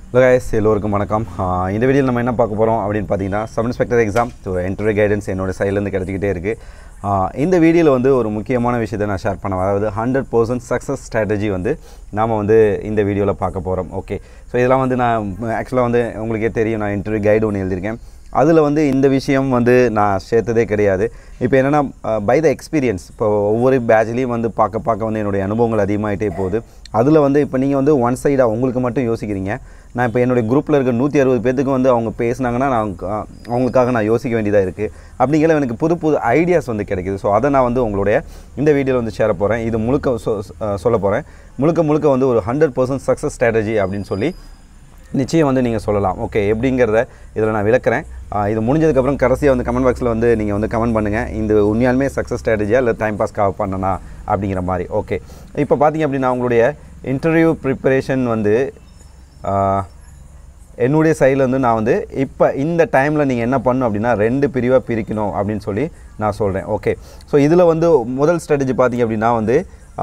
hello guys எல்லோருக்கும் வணக்கம் ஆஹ் இந்த வீடியோவில் நம்ம என்ன பார்க்க போகிறோம் அப்படின்னு பார்த்தீங்கன்னா sub inspector exam so entry guidance என்னோட சைட்லேருந்து கிடச்சிக்கிட்டே இருக்குது இந்த வீடியோவில் வந்து ஒரு முக்கியமான விஷயத்தை நான் ஷேர் பண்ண அதாவது ஹண்ட்ரட் பர்சன்ட் சக்ஸஸ் ஸ்ட்ராட்டஜி வந்து நாம் வந்து இந்த வீடியோவில் பார்க்க போகிறோம் ஓகே ஸோ இதெல்லாம் வந்து நான் ஆக்சுவலாக வந்து உங்களுக்கே தெரியும் நான் இன்டர்வியூ கைடு ஒன்று எழுதியிருக்கேன் அதில் வந்து இந்த விஷயம் வந்து நான் சேர்த்ததே கிடையாது இப்போ என்னென்னா பை த எக்ஸ்பீரியன்ஸ் இப்போ ஒவ்வொரு பேட்ச்லேயும் வந்து பார்க்க பார்க்க வந்து என்னுடைய அனுபவங்கள் அதிகமாகிட்டே போகுது அதில் வந்து இப்போ நீங்கள் வந்து ஒன் சைடாக உங்களுக்கு மட்டும் யோசிக்கிறீங்க நான் இப்போ என்னுடைய குரூப்பில் இருக்க நூற்றி அறுபது பேத்துக்கு வந்து அவங்க பேசுனாங்கன்னா நான் அஹ், அவங்களுக்காக நான் யோசிக்க வேண்டியதாக இருக்குது அப்படிங்கிற எனக்கு புது புது ஐடியாஸ் வந்து கிடைக்குது ஸோ அதை நான் வந்து உங்களுடைய இந்த வீடியோவில் வந்து ஷேர போகிறேன் இது முழுக்க சொ- அஹ், சொல்ல போகிறேன் முழுக்க முழுக்க வந்து ஒரு ஹண்ட்ரட் பர்சன்ட் சக்ஸஸ் ஸ்ட்ராட்டஜி அப்படின்னு சொல்லி நிச்சயம் வந்து நீங்கள் சொல்லலாம் ஓகே எப்படிங்கிறத இதில் நான் விளக்குறேன் ஆஹ் இது முடிஞ்சதுக்கப்புறம் கடைசியாக வந்து கமெண்ட் பாக்ஸில் வந்து நீங்கள் வந்து கமெண்ட் பண்ணுங்கள் இந்த உண்மையாலுமே சக்ஸஸ் ஸ்ட்ராட்டஜியா இல்லை டைம் பாஸ்க்காக பண்ணனா அப்படிங்கிற மாதிரி ஓகே இப்போ பார்த்தீங்க அப்படின்னா உங்களுடைய இன்டர்வியூ ப்ரிப்பரேஷன் வந்து ஆஹ், என்னுடைய சைடில் வந்து நான் வந்து இப்போ இந்த டைமில் நீங்கள் என்ன பண்ணணும் அப்படின்னா ரெண்டு பிரிவாக பிரிக்கணும் அப்படின்னு சொல்லி நான் சொல்கிறேன் ஓகே ஸோ இதில் வந்து முதல் ஸ்ட்ராட்டஜி பார்த்தீங்க அப்படின்னா வந்து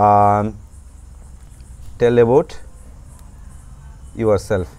tell about yourself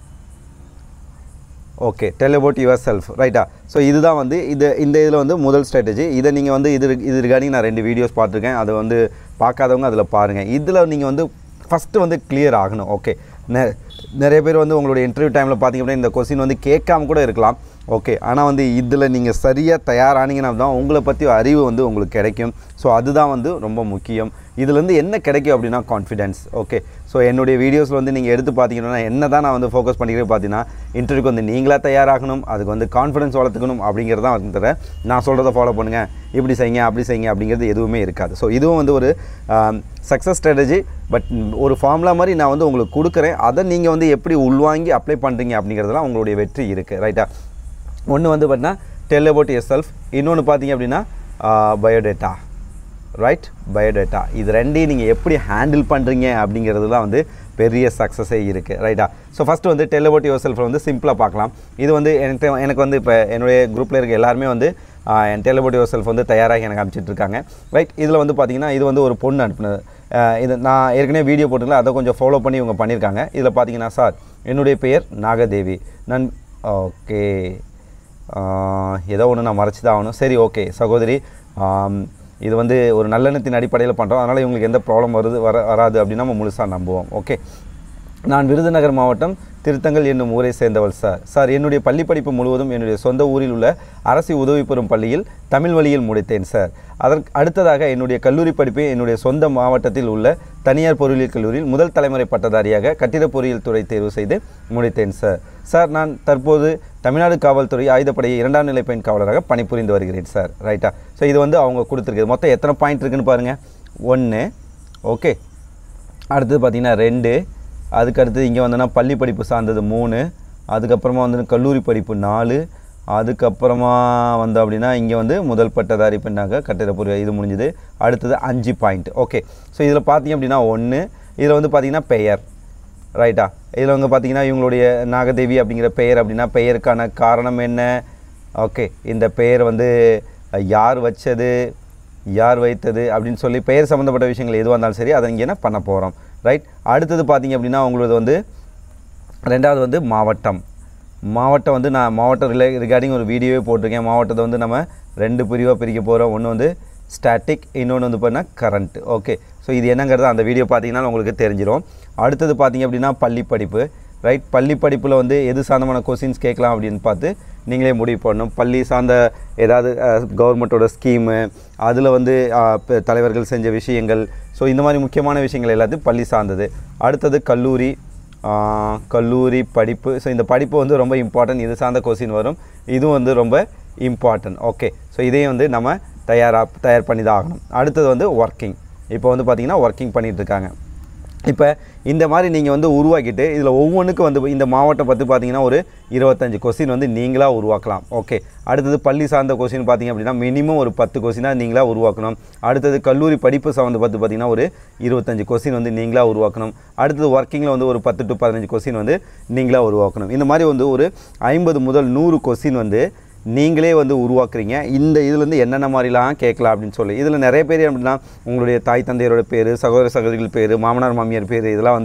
okay tell about yourself ரைட்டா ஸோ இதுதான் வந்து இது இந்த இதில் வந்து முதல் ஸ்ட்ராட்டஜி இதை நீங்கள் வந்து இது இது ரிகார்டிங் நான் ரெண்டு வீடியோஸ் பார்த்துருக்கேன் அதை வந்து பார்க்காதவங்க அதில் பாருங்கள் இதில் நீங்கள் வந்து ஃபஸ்ட்டு வந்து கிளியர் ஆகணும் ஓகே நெ நிறைய பேர் வந்து உங்களுடைய இன்டர்வியூ டைமில் பார்த்தீங்க அப்படின்னா இந்த கொஸ்டின் வந்து கேட்காம கூட இருக்கலாம் ஓகே ஆனால் வந்து இதில் நீங்கள் சரியாக தயாரானீங்கன்னா தான் உங்களை பற்றி அறிவு வந்து உங்களுக்கு கிடைக்கும் ஸோ அதுதான் வந்து ரொம்ப முக்கியம் இதுலேருந்து என்ன கிடைக்கும் அப்படின்னா கான்ஃபிடென்ஸ் ஓகே ஸோ என்னுடைய வீடியோஸில் வந்து நீங்கள் எடுத்து பார்த்தீங்கன்னா என்ன தான் நான் வந்து ஃபோக்கஸ் பண்ணிக்கிறேன் பார்த்தீங்கன்னா இன்டர்வியூக்கு வந்து நீங்களாக தயாராகணும் அதுக்கு வந்து கான்ஃபிடன்ஸ் வளர்த்துக்கணும் அப்படிங்கிறது தான் வந்து தவிர நான் சொல்கிறத ஃபாலோ பண்ணுங்கள் இப்படி செய்யுங்க அப்படி செய்யுங்க அப்படிங்கிறது எதுவுமே இருக்காது ஸோ இதுவும் வந்து ஒரு சக்ஸஸ் ஸ்ட்ராட்டஜி பட் ஒரு ஃபார்முலா மாதிரி நான் வந்து உங்களுக்கு கொடுக்குறேன் அதை நீங்கள் வந்து எப்படி உள்வாங்கி அப்ளை பண்ணுறீங்க அப்படிங்கிறதுலாம் உங்களுடைய வெற்றி இருக்குது ரைட்டா ஒன்று வந்து பார்த்தீங்கன்னா டெல் அபவுட் எஸ் செல்ஃப் இன்னொன்று பார்த்தீங்க அப்படின்னா பயோடேட்டா ரைட் பயோடேட்டா இது ரெண்டையும் நீங்கள் எப்படி ஹேண்டில் பண்ணுறீங்க அப்படிங்கிறது தான் வந்து பெரிய சக்ஸஸே இருக்குது ரைட்டா ஸோ ஃபஸ்ட்டு வந்து டெல் அபவுட் யுவர் செல்ஃப் வந்து சிம்பிளாக பார்க்கலாம் இது வந்து எனக்கு எனக்கு வந்து இப்போ என்னுடைய குரூப்பில் இருக்க எல்லாருமே வந்து ஆஹ், என் டெல் அபவுட் யுவர் செல்ஃப் வந்து தயாராகி எனக்கு அனுப்பிச்சிட்டு இருக்காங்க ரைட் இதில் வந்து பார்த்தீங்கன்னா இது வந்து ஒரு பொண்ணு அனுப்புனது ஆஹ், இது நான் ஏற்கனவே வீடியோ போட்டுங்களா அதை கொஞ்சம் ஃபாலோ பண்ணி இவங்க பண்ணியிருக்காங்க இதில் பார்த்தீங்கன்னா சார் என்னுடைய பெயர் நாகதேவி நான் ஓகே ஆஹ், ஏதோ ஒன்று நான் மறைச்சி தான் ஆகணும் சரி ஓகே சகோதரி ஆம், இது வந்து ஒரு நல்லெண்ணத்தின் அடிப்படையில் பண்ணுறோம் அதனால் இவங்களுக்கு எந்த ப்ராப்ளம் வருது வர வராது அப்படின்னு நம்ம முழுசாக நம்புவோம் ஓகே நான் விருதுநகர் மாவட்டம் திருத்தங்கல் என்னும் ஊரை சேர்ந்தவள் சார் சார் என்னுடைய பள்ளி படிப்பு முழுவதும் என்னுடைய சொந்த ஊரில் உள்ள அரசு உதவி பெறும் பள்ளியில் தமிழ் வழியில் முடித்தேன் சார் அதற்கு அடுத்ததாக என்னுடைய கல்லூரி படிப்பை என்னுடைய சொந்த மாவட்டத்தில் உள்ள தனியார் பொறியியல் கல்லூரியில் முதல் தலைமுறை பட்டதாரியாக கட்டிடப் பொறியியல் துறை தேர்வு செய்து முடித்தேன் சார் சார் நான் தற்போது தமிழ்நாடு காவல்துறை ஆயுதப்படை இரண்டாம் நிலை பெண் காவலராக பணிபுரிந்து வருகிறேன் சார் ரைட்டா ஸோ இது வந்து அவங்க கொடுத்துருக்குது மொத்தம் எத்தனை பாயிண்ட் இருக்குன்னு பாருங்கள் ஒன்று ஓகே அடுத்தது பார்த்திங்கன்னா ரெண்டு அதுக்கு அடுத்தது இங்கே வந்தோன்னா பள்ளி படிப்பு சார்ந்தது மூணு அதுக்கப்புறமா வந்து கல்லூரி படிப்பு நாலு அதுக்கப்புறமா வந்து அப்படின்னா இங்கே வந்து முதல் பட்டதாரி பெண்ணாக கட்டிடப்பொருள் இது முடிஞ்சுது அடுத்தது அஞ்சு பாயிண்ட் ஓகே ஸோ இதில் பார்த்தீங்க அப்படின்னா ஒன்று இதில் வந்து பார்த்தீங்கன்னா பெயர் ரைட்டா இதில் வந்து பார்த்தீங்கன்னா இவங்களுடைய நாகதேவி அப்படிங்கிற பெயர் அப்படின்னா பெயருக்கான காரணம் என்ன ஓகே இந்த பெயர் வந்து அஹ், யார் வச்சது யார் வைத்தது அப்படின்னு சொல்லி பெயர் சம்மந்தப்பட்ட விஷயங்கள் எதுவாக இருந்தாலும் சரி அதை இங்கே என்ன பண்ண போகிறோம் ரைட் அடுத்தது பார்த்தீங்க அப்படின்னா உங்களது வந்து ரெண்டாவது வந்து மாவட்டம் மாவட்டம் வந்து நான் மாவட்டம் ரிலே ரிகார்டிங் ஒரு வீடியோவே போட்டிருக்கேன் மாவட்டத்தை வந்து நம்ம ரெண்டு பிரிவாக பிரிக்க போகிறோம் ஒன்று வந்து ஸ்டாட்டிக் இன்னொன்று வந்து பார்த்தீங்கன்னா கரண்ட் ஓகே ஸோ இது என்னங்கிறது அந்த வீடியோ பார்த்தீங்கன்னா உங்களுக்கு தெரிஞ்சிடும் அடுத்தது பார்த்தீங்க அப்படின்னா பள்ளி படிப்பு ரைட் பள்ளி படிப்பில் வந்து எது சார்ந்தமான கொஸ்டின்ஸ் கேட்கலாம் அப்படின்னு பார்த்து நீங்களே முடிவு பண்ணணும் பள்ளி சார்ந்த ஏதாவது கவர்மெண்ட்டோட ஸ்கீமு அதில் வந்து அஹ், ப- தலைவர்கள் செஞ்ச விஷயங்கள் ஸோ இந்த மாதிரி முக்கியமான விஷயங்கள் எல்லாத்தையும் பள்ளி சார்ந்தது அடுத்தது கல்லூரி ஆஹ், கல்லூரி படிப்பு ஸோ இந்த படிப்பு வந்து ரொம்ப இம்பார்ட்டன்ட் இது சார்ந்த கொஸ்டின் வரும் இதுவும் வந்து ரொம்ப இம்பார்ட்டன்ட் ஓகே ஸோ இதையும் வந்து நம்ம தயாராக தயார் பண்ணி தான் ஆகணும் அடுத்தது வந்து ஒர்க்கிங் இப்போ வந்து பார்த்திங்கன்னா ஒர்க்கிங் பண்ணிகிட்டு இருக்காங்க இப்போ இந்த மாதிரி நீங்கள் வந்து உருவாக்கிட்டு இதில் ஒவ்வொன்றுக்கும் வந்து இந்த மாவட்டம் பற்றி பார்த்தீங்கன்னா ஒரு இருபத்தஞ்சு கொஸ்டின் வந்து நீங்களாக உருவாக்கலாம் ஓகே அடுத்தது பள்ளி சார்ந்த கொஸ்டின் பார்த்தீங்க அப்படின்னா மினிமம் ஒரு பத்து கொஸ்டினாக நீங்களாக உருவாக்கணும் அடுத்தது கல்லூரி படிப்பு சார்ந்து பார்த்து பார்த்தீங்கன்னா ஒரு இருபத்தஞ்சு கொஸ்டின் வந்து நீங்களாக உருவாக்கணும் அடுத்தது ஒர்க்கிங்கில் வந்து ஒரு பத்து டு பதினஞ்சு கொஸ்டின் வந்து நீங்களாக உருவாக்கணும் இந்த மாதிரி வந்து ஒரு ஐம்பது முதல் நூறு கொஸ்டின் வந்து நீங்களே வந்து உருவாக்குறீங்க இந்த இதுலேருந்து என்னென்ன மாதிரிலாம் கேட்கலாம் அப்படின்னு சொல்லி இதில் நிறைய பேர் அப்படின்னா உங்களுடைய தாய் தந்தையரோட பேர் சகோதர சகோதரிகள் பேர் மாமனார் மாமியார் பேர் இதெல்லாம் வந்து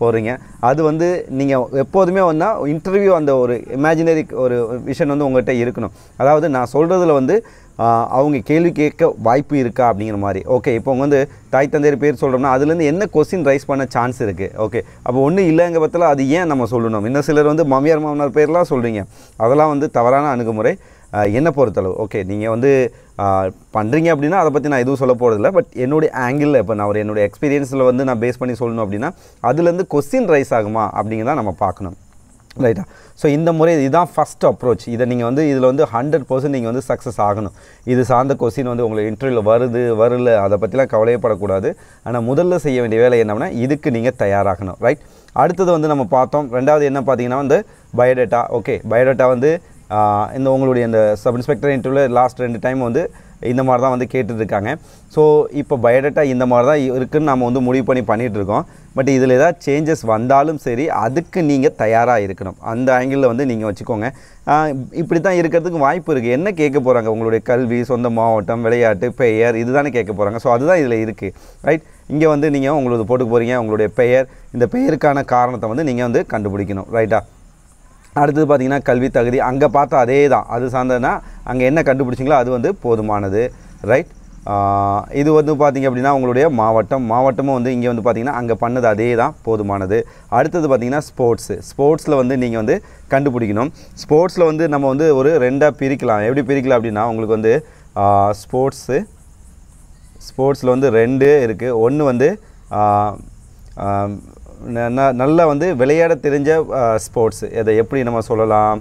போடுறீங்க அது வந்து நீங்கள் எப்போதுமே வந்தால் இன்டர்வியூ அந்த ஒரு இமேஜினரி ஒரு விஷன் வந்து உங்கள்கிட்ட இருக்கணும் அதாவது நான் சொல்கிறதுல வந்து ஆஹ், அவங்க கேள்வி கேட்க வாய்ப்பு இருக்கா அப்படிங்கிற மாதிரி ஓகே இப்போ அவங்க வந்து தாய் தந்தையர் பேர் சொல்கிறோம்னா அதுலேருந்து என்ன கொஸ்டின் ரைஸ் பண்ண சான்ஸ் இருக்குது ஓகே அப்போ ஒன்றும் இல்லைங்க பற்றில அது ஏன் நம்ம சொல்லணும் இன்னும் சிலர் வந்து மாமியார் மாமனார் பேர்லாம் சொல்கிறீங்க அதெல்லாம் வந்து தவறான அணுகுமுறை ஆஹ், என்னை பொறுத்தளவு ஓகே நீங்கள் வந்து பண்ணுறீங்க அப்படின்னா அதை பற்றி நான் எதுவும் சொல்ல போகிறதில்ல பட் என்னுடைய ஆங்கிளில் இப்போ நான் ஒரு என்னுடைய எக்ஸ்பீரியன்ஸில் வந்து நான் பேஸ் பண்ணி சொல்லணும் அப்படின்னா அதுலேருந்து கொஸ்டின் ரைஸ் ஆகுமா அப்படிங்கிறத நம்ம பார்க்கணும் ரைட்டா ஸோ இந்த முறை இதுதான் ஃபஸ்ட் அப்ரோச் இதை நீங்கள் வந்து இதில் வந்து ஹண்ட்ரட் பர்சன்ட் நீங்கள் வந்து சக்ஸஸ் ஆகணும் இது சார்ந்த கொஸ்டின் வந்து உங்களுக்கு இன்டர்வியூவில் வருது வரல அதை பற்றிலாம் கவலையப்படக்கூடாது ஆனால் முதல்ல செய்ய வேண்டிய வேலை என்னன்னா இதுக்கு நீங்கள் தயாராகணும் ரைட் அடுத்தது வந்து நம்ம பார்த்தோம் ரெண்டாவது என்ன பார்த்தீங்கன்னா வந்து பயோடேட்டா ஓகே பயோடேட்டா வந்து ஆஹ், இந்த உங்களுடைய இந்த சப் இன்ஸ்பெக்டர் இன்டர்வியூவில் லாஸ்ட் ரெண்டு டைம் வந்து இந்த மாதிரி தான் வந்து கேட்டுட்ருக்காங்க ஸோ இப்போ பயோடேட்டா இந்த மாதிரி தான் இருக்குன்னு நம்ம வந்து முடிவு பண்ணி பண்ணிகிட்டு இருக்கோம் பட் இதில் ஏதாவது சேஞ்சஸ் வந்தாலும் சரி அதுக்கு நீங்கள் தயாராக இருக்கணும் அந்த ஆங்கிளில் வந்து நீங்கள் வச்சுக்கோங்க ஆஹ் இப்படி தான் இருக்கிறதுக்கு வாய்ப்பு இருக்குது என்ன கேட்க போகிறாங்க உங்களுடைய கல்வி சொந்த மாவட்டம் விளையாட்டு பெயர் இதுதானே கேட்க போகிறாங்க ஸோ அதுதான் இதில் இருக்குது ரைட் இங்கே வந்து நீங்கள் உங்களது போட்டு போகிறீங்க உங்களுடைய பெயர் இந்த பெயருக்கான காரணத்தை வந்து நீங்கள் வந்து கண்டுபிடிக்கணும் ரைட்டா அடுத்தது பார்த்தீங்கன்னா கல்வி தகுதி அங்கே பார்த்தா அதே தான் அது சார்ந்ததுன்னா அங்கே என்ன கண்டுபிடிச்சிங்களோ அது வந்து போதுமானது ரைட் இது வந்து பார்த்தீங்க அப்படின்னா உங்களுடைய மாவட்டம் மாவட்டமும் வந்து இங்கே வந்து பார்த்தீங்கன்னா அங்கே பண்ணது அதே தான் போதுமானது அடுத்தது பார்த்தீங்கன்னா ஸ்போர்ட்ஸு ஸ்போர்ட்ஸில் வந்து நீங்கள் வந்து கண்டுபிடிக்கணும் ஸ்போர்ட்ஸில் வந்து நம்ம வந்து ஒரு ரெண்டாக பிரிக்கலாம் எப்படி பிரிக்கலாம் அப்படின்னா உங்களுக்கு வந்து ஸ்போர்ட்ஸு ஸ்போர்ட்ஸில் வந்து ரெண்டு இருக்குது ஒன்று வந்து ஆஹ், ஆம், ந- ந- நல்லா வந்து விளையாட தெரிஞ்ச ஸ்போர்ட்ஸ் இதை எப்படி நம்ம சொல்லலாம்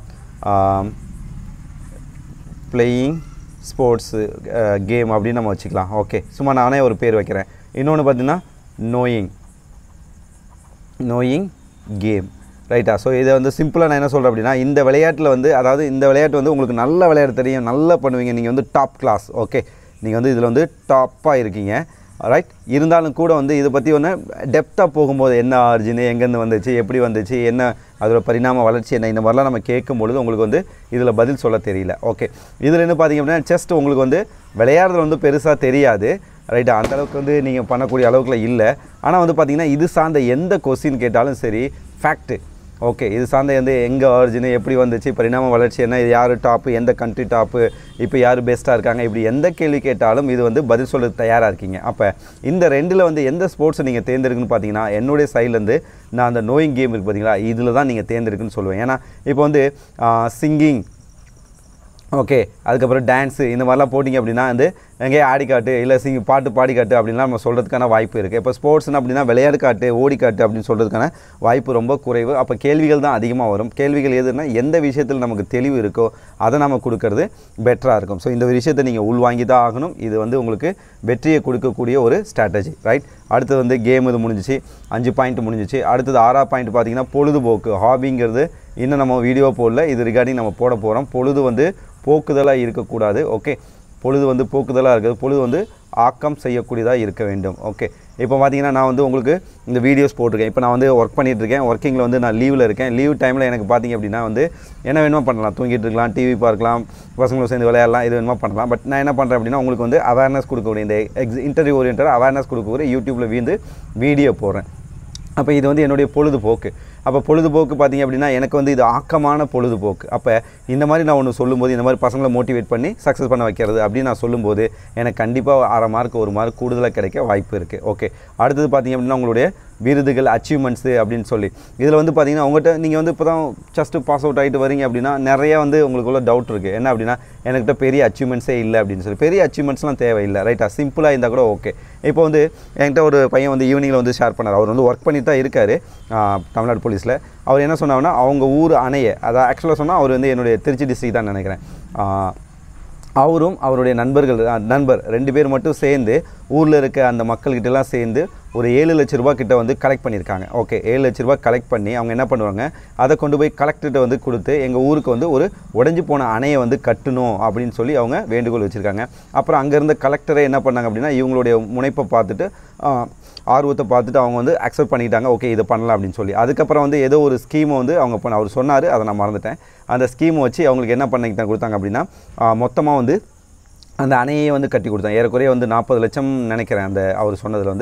பிளேயிங் ஸ்போர்ட்ஸு கேம் அப்படின்னு நம்ம வச்சுக்கலாம் ஓகே சும்மா நானே ஒரு பேர் வைக்கிறேன் இன்னொன்று பார்த்தீங்கன்னா நோயிங் நோயிங் கேம் ரைட்டா ஸோ இதை வந்து சிம்பிளாக நான் என்ன சொல்கிறேன் அப்படின்னா இந்த விளையாட்டில் வந்து அதாவது இந்த விளையாட்டு வந்து உங்களுக்கு நல்ல விளையாட தெரியும் நல்லா பண்ணுவீங்க நீங்கள் வந்து டாப் கிளாஸ் ஓகே நீங்கள் வந்து இதில் வந்து டாப்பாக இருக்கீங்க ரைட் இருந்தாலும் கூட வந்து இதை பற்றி ஒன்று டெப்த்தாக போகும்போது என்ன ஆரிஜின் எங்கேருந்து வந்துச்சு எப்படி வந்துச்சு என்ன அதோட பரிணாம வளர்ச்சி என்ன இந்த மாதிரிலாம் நம்ம கேட்கும்பொழுது உங்களுக்கு வந்து இதில் பதில் சொல்ல தெரியல ஓகே இதில் என்ன பார்த்தீங்க அப்படின்னா செஸ்ட் உங்களுக்கு வந்து விளையாடுறது வந்து பெருசாக தெரியாது ரைட்டா அந்த அளவுக்கு வந்து நீங்கள் பண்ணக்கூடிய அளவுக்குல இல்லை ஆனால் வந்து பார்த்தீங்கன்னா இது சார்ந்த எந்த கொஸ்டின் கேட்டாலும் சரி ஃபேக்ட்டு ஓகே இது சார்ந்த வந்து எங்கே ஆரிஜின் எப்படி வந்துச்சு பரிணாம வளர்ச்சி என்ன இது யார் டாப்பு எந்த கண்ட்ரி டாப்பு இப்போ யார் பெஸ்ட்டாக இருக்காங்க இப்படி எந்த கேள்வி கேட்டாலும் இது வந்து பதில் சொல்ல தயாராக இருக்கீங்க அப்போ இந்த ரெண்டில் வந்து எந்த ஸ்போர்ட்ஸ் நீங்கள் தேர்ந்தெடுக்குன்னு பார்த்தீங்கன்னா என்னுடைய சைட்லேருந்து நான் அந்த நோயிங் கேம் இருக்குது பார்த்தீங்களா இதில் தான் நீங்கள் தேர்ந்தெடுக்குன்னு சொல்லுவேன் ஏன்னா இப்போ வந்து சிங்கிங் ஓகே அதுக்கப்புறம் டான்ஸு இந்த மாதிரிலாம் போட்டிங்க அப்படின்னா வந்து எங்கேயே ஆடி காட்டு இல்லை சிங் பாட்டு பாடி காட்டு அப்படின்லாம் நம்ம சொல்கிறதுக்கான வாய்ப்பு இருக்குது இப்போ ஸ்போர்ட்ஸ்னு அப்படின்னா விளையாடு காட்டு ஓடி காட்டு அப்படின்னு சொல்கிறதுக்கான வாய்ப்பு ரொம்ப குறைவு அப்போ கேள்விகள் தான் அதிகமாக வரும் கேள்விகள் எதுனா எந்த விஷயத்தில் நமக்கு தெளிவு இருக்கோ அதை நம்ம கொடுக்கறது பெட்டராக இருக்கும் ஸோ இந்த விஷயத்தை நீங்கள் உள்வாங்கி தான் ஆகணும் இது வந்து உங்களுக்கு வெற்றியை கொடுக்கக்கூடிய ஒரு ஸ்ட்ராட்டஜி ரைட் அடுத்தது வந்து கேம் இது முடிஞ்சிச்சு அஞ்சு பாயிண்ட் முடிஞ்சிச்சு அடுத்தது ஆறா பாயிண்ட் பார்த்தீங்கன்னா பொழுதுபோக்கு ஹாபிங்கிறது இன்னும் நம்ம வீடியோ போடல இது ரிகார்டிங் நம்ம போட போகிறோம் பொழுது வந்து போக்குதலாக இருக்கக்கூடாது ஓகே பொழுது வந்து போக்குதலாக இருக்குது பொழுது வந்து ஆக்கம் செய்யக்கூடியதாக இருக்க வேண்டும் ஓகே இப்போ பார்த்தீங்கன்னா நான் வந்து உங்களுக்கு இந்த வீடியோஸ் போட்டிருக்கேன் இப்போ நான் வந்து ஒர்க் பண்ணிட்டு இருக்கேன் ஒர்க்கிங்கில் வந்து நான் லீவில் இருக்கேன் லீவ் டைமில் எனக்கு பார்த்தீங்க அப்படின்னா வந்து என்ன வேணுமோ பண்ணலாம் தூங்கிட்டு இருக்கலாம் டிவி பார்க்கலாம் பசங்களோட சேர்ந்து விளையாடலாம் இது வேணுமா பண்ணலாம் பட் நான் என்ன பண்ணுறேன் அப்படின்னா உங்களுக்கு வந்து அவேர்னஸ் கொடுக்கக்கூடிய இந்த எக்ஸ் இன்டர்வியூ ஓரியன்டாக அவேர்னஸ் கொடுக்கக்கூடிய யூடியூப்பில் வீந்து வீடியோ போடுறேன் அப்போ இது வந்து என்னுடைய பொழுதுபோக்கு அப்போ பொழுதுபோக்கு பார்த்தீங்க அப்படின்னா எனக்கு வந்து இது ஆக்கமான பொழுதுபோக்கு அப்போ இந்த மாதிரி நான் ஒன்று சொல்லும்போது இந்த மாதிரி பசங்களை மோட்டிவேட் பண்ணி சக்ஸஸ் பண்ண வைக்கிறது அப்படின்னு நான் சொல்லும்போது எனக்கு கண்டிப்பாக அரை மார்க் ஒரு மார்க் கூடுதலாக கிடைக்க வாய்ப்பு இருக்குது ஓகே அடுத்தது பார்த்தீங்க அப்படின்னா உங்களுடைய விருதுகள் அச்சீவ்மெண்ட்ஸு அப்படின்னு சொல்லி இதில் வந்து பார்த்தீங்கன்னா உங்கள்கிட்ட நீங்கள் வந்து இப்போ தான் ஜஸ்ட்டு பாஸ் அவுட் ஆகிட்டு வரீங்க அப்படின்னா நிறைய வந்து உங்களுக்குள்ள டவுட் இருக்குது என்ன அப்படின்னா எனக்கிட்ட பெரிய அச்சீவ்மெண்ட்ஸே இல்லை அப்படின்னு சொல்லி பெரிய அச்சீவ்மெண்ட்ஸ்லாம் தேவையில்லை ரைட்டா சிம்பிளாக இருந்தால் கூட ஓகே இப்போ வந்து என்கிட்ட ஒரு பையன் வந்து ஈவினிங்கில் வந்து ஷேர் பண்ணார் அவர் வந்து ஒர்க் பண்ணிட்டு தான் இருக்கார் தமிழ்நாடு போலீஸில் அவர் என்ன சொன்னாங்கன்னா அவங்க ஊர் அணையை அதான் ஆக்சுவலாக சொன்னால் அவர் வந்து என்னுடைய திருச்சி டிஸ்ட்ரிக் தான் நினைக்கிறேன் ஆ, அவரும் அவருடைய நண்பர்கள் அ, நண்பர் ரெண்டு பேர் மட்டும் சேர்ந்து ஊரில் இருக்க அந்த மக்கள்கிட்டலாம் சேர்ந்து ஒரு ஏழு லட்ச ரூபா கிட்ட வந்து கலெக்ட் பண்ணியிருக்காங்க ஓகே ஏழு லட்ச ரூபா கலெக்ட் பண்ணி அவங்க என்ன பண்ணுவாங்க அதை கொண்டு போய் கலெக்டர்கிட்ட வந்து கொடுத்து எங்கள் ஊருக்கு வந்து ஒரு உடைஞ்சு போன அணையை வந்து கட்டணும் அப்படின்னு சொல்லி அவங்க வேண்டுகோள் வச்சுருக்காங்க அப்புறம் அங்கே இருந்த கலெக்டரை என்ன பண்ணாங்க அப்படின்னா இவங்களுடைய முனைப்பை பார்த்துட்டு ஆ, ஆர்வத்தை பார்த்துட்டு அவங்க வந்து அக்செப்ட் பண்ணிக்கிட்டாங்க ஓகே இதை பண்ணலாம் அப்படின்னு சொல்லி அதுக்கப்புறம் வந்து ஏதோ ஒரு ஸ்கீமை வந்து அவங்க பண்ண அவர் சொன்னார் அதை நான் மறந்துட்டேன் அந்த ஸ்கீமை வச்சு அவங்களுக்கு என்ன பண்ணிக்கிட்டாங்க கொடுத்தாங்க அப்படின்னா மொத்தமாக வந்து அந்த அணையை வந்து கட்டி கொடுத்தாங்க ஏறக்குறைய வந்து நாற்பது லட்சம் நினைக்கிறேன் அந்த அவர் சொன்னதில் வந்து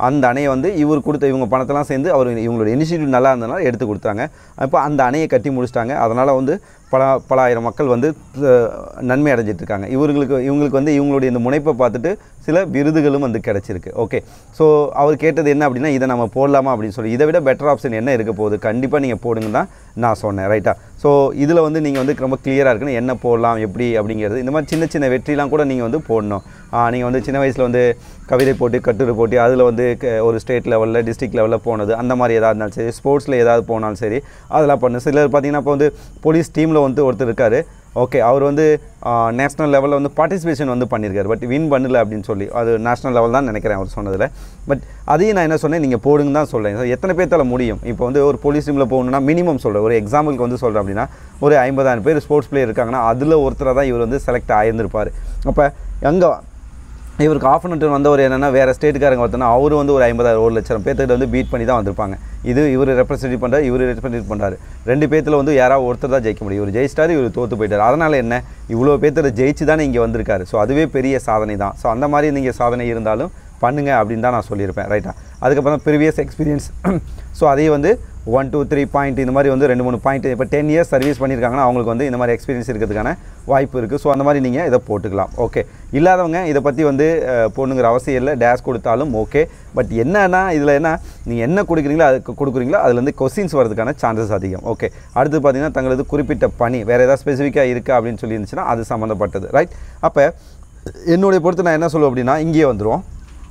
அந்த அணையை வந்து இவர் கொடுத்த இவங்க பணத்தெல்லாம் சேர்ந்து அவர் இவங்களோட இனிஷியேட்டிவ் நல்லா இருந்ததுனால எடுத்து கொடுத்தாங்க இப்போ அந்த அணையை கட்டி முடிச்சிட்டாங்க அதனால் வந்து பல பல ஆயிரம் மக்கள் வந்து அஹ், நன்மை அடைஞ்சிட்டு இருக்காங்க இவர்களுக்கு இவங்களுக்கு வந்து இவங்களுடைய இந்த முனைப்பை பார்த்துட்டு சில விருதுகளும் வந்து கிடச்சிருக்கு ஓகே ஸோ அவர் கேட்டது என்ன அப்படின்னா இதை நம்ம போடலாமா அப்படின்னு சொல்லி இதை விட பெட்டர் ஆப்ஷன் என்ன இருக்க போகுது கண்டிப்பாக நீங்கள் போடுங்க தான் நான் சொன்னேன் ரைட்டா ஸோ இதில் வந்து நீங்கள் வந்து ரொம்ப கிளியராக இருக்கணும் என்ன போடலாம் எப்படி அப்படிங்கிறது இந்த மாதிரி சின்ன சின்ன வெற்றிலாம் கூட நீங்கள் வந்து போடணும் நீங்கள் வந்து சின்ன வயசில் வந்து கவிதை போட்டி கட்டுரை போட்டி அதில் வந்து க- ஒரு ஸ்டேட் லெவலில் டிஸ்ட்ரிக்ட் லெவலில் போனது அந்த மாதிரி ஏதாவது இருந்தாலும் சரி ஸ்போர்ட்ஸில் ஏதாவது போனாலும் சரி அதெல்லாம் பண்ணு சிலர் பார்த்தீங்கன்னா இப்போ வந்து போலீஸ் டீமில் வந்து ஒருத்தர் இருக்கார் ஓகே அவர் வந்து நேஷ்னல் லெவலில் வந்து பார்ட்டிசிபேஷன் வந்து பண்ணியிருக்காரு பட் வின் பண்ணல அப்படின்னு சொல்லி அது நேஷ்னல் லெவல் தான் நினைக்கிறேன் அவர் சொன்னதில் பட் அதையும் நான் என்ன சொன்னேன் நீங்கள் போடுங்க தான் சொல்கிறேன் So, எத்தனை பேர்த்தால முடியும் இப்போ வந்து ஒரு போலீஸ் டீமில் போகணுன்னா மினிமம் சொல்கிறேன் ஒரு எக்ஸாம்பிளுக்கு வந்து சொல்கிறேன் அப்படின்னா ஒரு ஐம்பதாயிரம் பேர் ஸ்போர்ட்ஸ் பிளேயர் இருக்காங்கன்னா அதில் ஒருத்தராக தான் இவர் வந்து செலக்ட் ஆயிருந்திருப்பார் அப்போ எங்கே இவருக்கு ஆஃப் அன் வந்தவர் என்னென்னா வேறு ஸ்டேட்டுக்காரங்க ஒருத்தனா அவர் வந்து ஒரு ஐம்பதாயிரம் ஒரு லட்சம் பேர்த்துக்கிட்ட வந்து பீட் பண்ணி தான் வந்திருப்பாங்க இது இவர் ரெப்ரசன்டேட் பண்ணுறாரு இவர் ரெப்ரசன்டேட் பண்ணுறாரு ரெண்டு பேர்த்தில் வந்து யாராவது ஒருத்தர் தான் ஜெயிக்க முடியும் இவர் ஜெயிச்சிட்டாரு இவர் தோற்று போயிட்டார் அதனால் என்ன இவ்வளோ பேர்த்துல ஜெயிச்சு தானே இங்கே வந்திருக்காரு ஸோ அதுவே பெரிய சாதனை தான் ஸோ அந்த மாதிரி நீங்கள் சாதனை இருந்தாலும் பண்ணுங்க அப்படின்னு தான் நான் சொல்லியிருப்பேன் ரைட்டா அதுக்கப்புறம் ப்ரீவியஸ் எக்ஸ்பீரியன்ஸ் ஸோ அதையும் வந்து ஒன் டூ த்ரீ பாயிண்ட் இந்த மாதிரி வந்து ரெண்டு மூணு பாயிண்ட் இப்போ டென் இயர்ஸ் சர்வீஸ் பண்ணியிருக்காங்கன்னா அவங்களுக்கு வந்து இந்த மாதிரி எக்ஸ்பீரியன்ஸ் இருக்கிறதுக்கான வாய்ப்பு இருக்குது ஸோ அந்த மாதிரி நீங்கள் இதை போட்டுக்கலாம் ஓகே இல்லாதவங்க இதை பற்றி வந்து அஹ், போடணுங்கிற அவசியம் இல்லை டேஷ் கொடுத்தாலும் ஓகே பட் என்னன்னா இதில் என்ன நீங்கள் என்ன கொடுக்குறீங்களோ அதுக்கு கொடுக்குறீங்களோ அதுலேருந்து கொஸ்டின்ஸ் வரதுக்கான சான்சஸ் அதிகம் ஓகே அடுத்து பார்த்தீங்கன்னா தங்களது குறிப்பிட்ட பணி வேறு ஏதாவது ஸ்பெசிஃபிக்காக இருக்கா அப்படின்னு சொல்லி இருந்துச்சுன்னா அது சம்மந்தப்பட்டது ரைட் அப்போ என்னுடைய பொறுத்து நான் என்ன சொல்லுவேன் அப்படின்னா இங்கேயே வந்துடுவோம்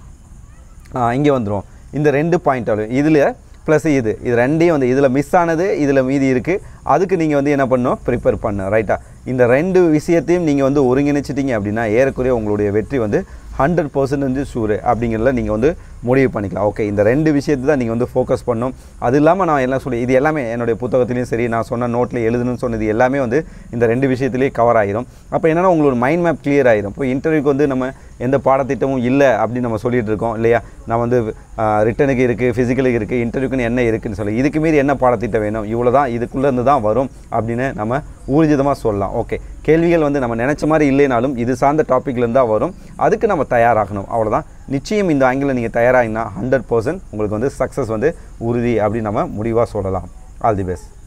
இங்கே வந்துடும் இந்த ரெண்டு பாயிண்ட் அளவு இதில் ப்ளஸ் இது இது ரெண்டையும் வந்து இதில் மிஸ் ஆனது இதில் மீதி இருக்குது அதுக்கு நீங்கள் வந்து என்ன பண்ணணும் ப்ரிப்பேர் பண்ணணும் ரைட்டா இந்த ரெண்டு விஷயத்தையும் நீங்கள் வந்து ஒருங்கிணைச்சிட்டிங்க அப்படின்னா ஏறக்குறைய உங்களுடைய வெற்றி வந்து ஹண்ட்ரட் பர்சன்ட் வந்து ஷூரு அப்படிங்கிறத நீங்கள் வந்து முடிவு பண்ணிக்கலாம் ஓகே இந்த ரெண்டு விஷயத்தை தான் நீங்கள் வந்து ஃபோக்கஸ் பண்ணணும் அது இல்லாமல் நான் எல்லாம் சொல்லி இது எல்லாமே என்னுடைய புத்தகத்துலேயும் சரி நான் சொன்ன நோட்டில் எழுதணும்னு சொன்னது எல்லாமே வந்து இந்த ரெண்டு விஷயத்துலேயே கவர் ஆகிரும் அப்போ என்னென்னா உங்களோட மைண்ட் மேப் கிளியர் ஆகிரும் இப்போ இன்டர்வியூக்கு வந்து நம்ம எந்த பாடத்திட்டமும் இல்லை அப்படின்னு நம்ம சொல்லிட்டு இருக்கோம் இல்லையா நான் வந்து ரிட்டனுக்கு இருக்குது ஃபிசிக்கலுக்கு இருக்குது இன்டர்வியூக்குன்னு என்ன இருக்குன்னு சொல்லி இதுக்கு மீறி என்ன பாடத்திட்டம் வேணும் இவ்வளோ தான் இதுக்குள்ளே இருந்து தான் வரும் அப்படின்னு நம்ம ஊர்ஜிதமாக சொல்லலாம் ஓகே கேள்விகள் வந்து நம்ம நினச்ச மாதிரி இல்லைனாலும் இது சார்ந்த டாப்பிக்லேருந்து தான் வரும் அதுக்கு நம்ம தயாராகணும் அவ்வளோதான் நிச்சயம் இந்த ஆங்கிளில் நீங்கள் தயாராகினா ஹண்ட்ரட் பர்சன்ட் உங்களுக்கு வந்து சக்ஸஸ் வந்து உறுதி அப்படின்னு நம்ம முடிவாக சொல்லலாம் ஆல் தி பெஸ்ட்